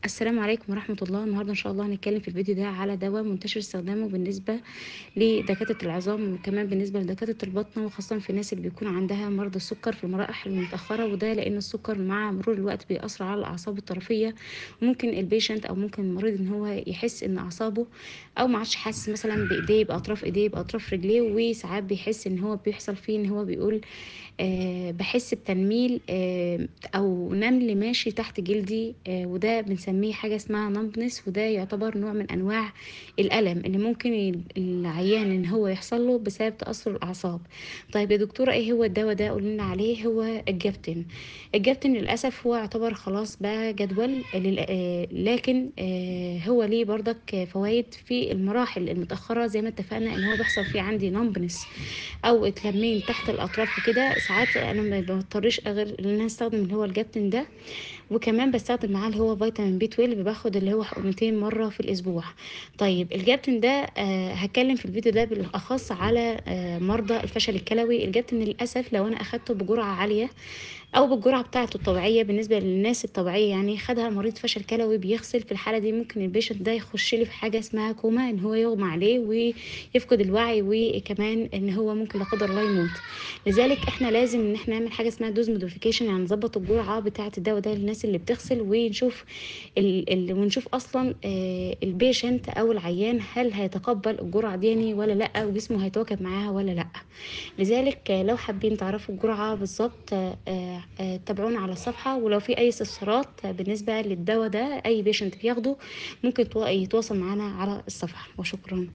السلام عليكم ورحمة الله النهاردة إن شاء الله هنتكلم في الفيديو ده على دواء منتشر استخدامه بالنسبة لدكاترة العظام وكمان بالنسبة لدكاترة البطنة وخاصة في الناس اللي بيكون عندها مرض السكر في المراحل المتأخرة وده لأن السكر مع مرور الوقت بيأثر على الأعصاب الطرفية وممكن البيشنت أو ممكن المريض إن هو يحس إن أعصابه أو ما عادش حاسس مثلا بإيديه بأطراف إيديه بأطراف رجليه وساعات بيحس إن هو بيحصل فيه إن هو بيقول آه بحس بتنميل آه أو نمل ماشي تحت جلدي آه وده بنسميه حاجة اسمها نمبنس وده يعتبر نوع من أنواع الألم اللي ممكن العيان إن هو يحصل له بسبب تأثر الأعصاب طيب يا دكتورة إيه هو الدواء ده قولنا عليه هو الجابتن الجابتن للأسف هو يعتبر خلاص بقى جدول لكن هو ليه برضك فوائد في المراحل المتأخرة زي ما اتفقنا إن هو بيحصل فيه عندي نمبنس أو اتلمين تحت الأطراف وكده ساعات أنا ما بضطرش غير إن أنا أستخدم اللي هو الجابتن ده وكمان بستخدم معاه اللي هو فيتامين بي 12 باخد اللي هو حقنتين مرة في الأسبوع طيب الجابتن ده آه هتكلم في الفيديو ده بالأخص على آه مرضى الفشل الكلوي الجابتن للأسف لو أنا أخدته بجرعة عالية او بالجرعه بتاعته الطبيعيه بالنسبه للناس الطبيعيه يعني خدها مريض فشل كلوي بيغسل في الحاله دي ممكن البيشنت ده يخش لي في حاجه اسمها كوما ان هو يغمى عليه ويفقد الوعي وكمان ان هو ممكن لا قدر الله يموت لذلك احنا لازم ان احنا نعمل حاجه اسمها دوز موديفيكيشن يعني نظبط الجرعه بتاعه الدواء ده للناس اللي بتغسل ونشوف ال ال ونشوف اصلا آه البيشنت او العيان هل هيتقبل الجرعه دي ولا لا وجسمه هيتواكب معاها ولا لا لذلك آه لو حابين تعرفوا الجرعه بالظبط آه تابعونا على الصفحة ولو في أي استفسارات بالنسبة للدواء ده أي بيشنت بياخده ممكن يتواصل معنا على الصفحة وشكرا